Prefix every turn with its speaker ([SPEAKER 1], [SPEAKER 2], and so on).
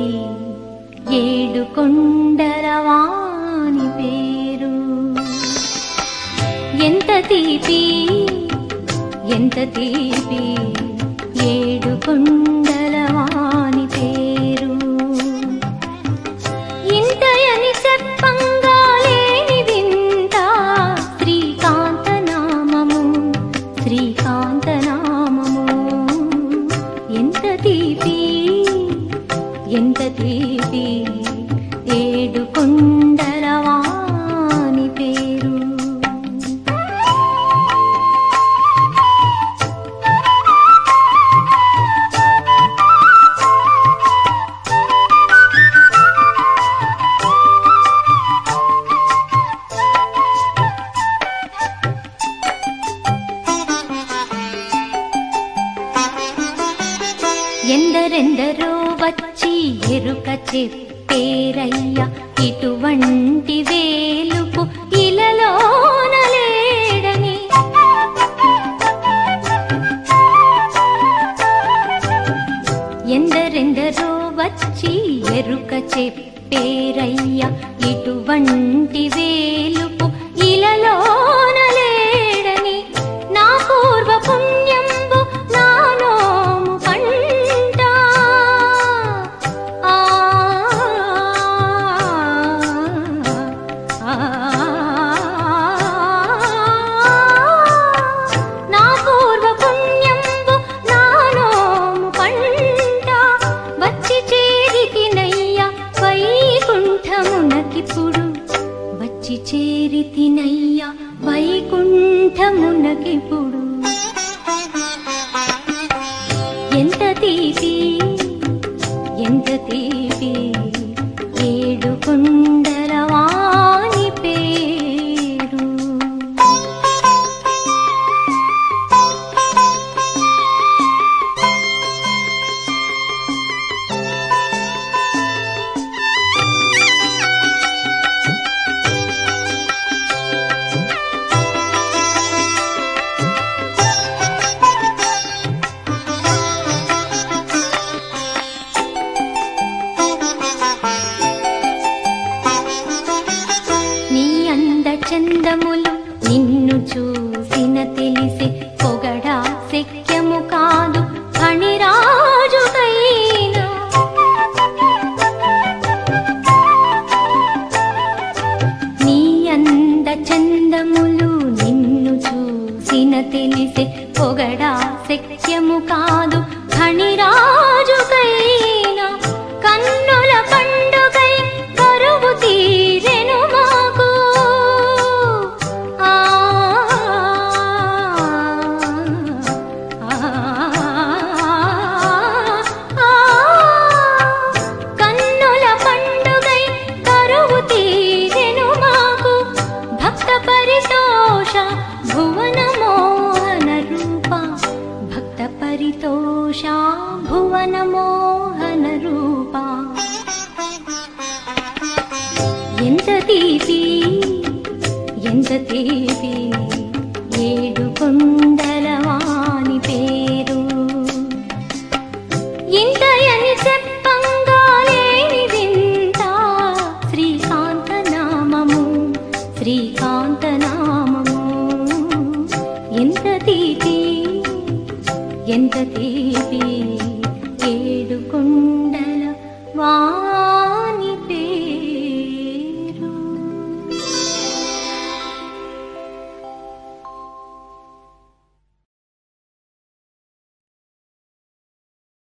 [SPEAKER 1] ఏడు కొండలవాని పేరు ఎంత తీపి ఎంత తీపి ఏడు కొండలవాని పేరు ఇంతయని చెప్పంగా లేని వింత శ్రీకాంత నామము శ్రీకాంత నామము ఎంత తీపి ఎంత తీపి ఏడు కొండలవాని పేరు ఎందరెందరో వచ్చి ఎరుక చెప్పేరయ్య ఇటువంటి వేలుపు ఇలలోన లేడని ఎందరెందరో వచ్చి ఎరుక చెప్పేరయ్య ఇటువంటి వేలుపు ఇలలోన లేడని నా పూర్వ పుణ్యంబు నా నోము కంట ఆ, ఆ, నా పూర్వ పుణ్యంబు నా నోము కంట వచ్చి చేరితినయ్య వైకుంఠమునకిప్పుడు వచ్చి చేరితినయ్య వైకుంఠమునకిప్పుడు ఎంత తీపి ఎంత తీపి ఏడు కొండలవాని పేరు నీ అంద చందములు నిన్ను చూసిన తెలిసే పొగడా శక్యము కాదు ఫణిరాజుకైనా నీ అంద చందములు నిన్ను చూసిన తెలిసే పొగడా శక్యము కాదు ఫణిరాజుకైనా కన్నుల పండుగై కరువు తీరెను మాకు ఆ, ఆ, ఆ, కన్నుల పండుగై కరువు తీరెను మాకు భక్త పరితోష భువన మోహన రూప భక్త పరితోష భువన మోహన రూప ఎంత తీపి ఎంత తీపి ఏడు కొండలవాని పేరు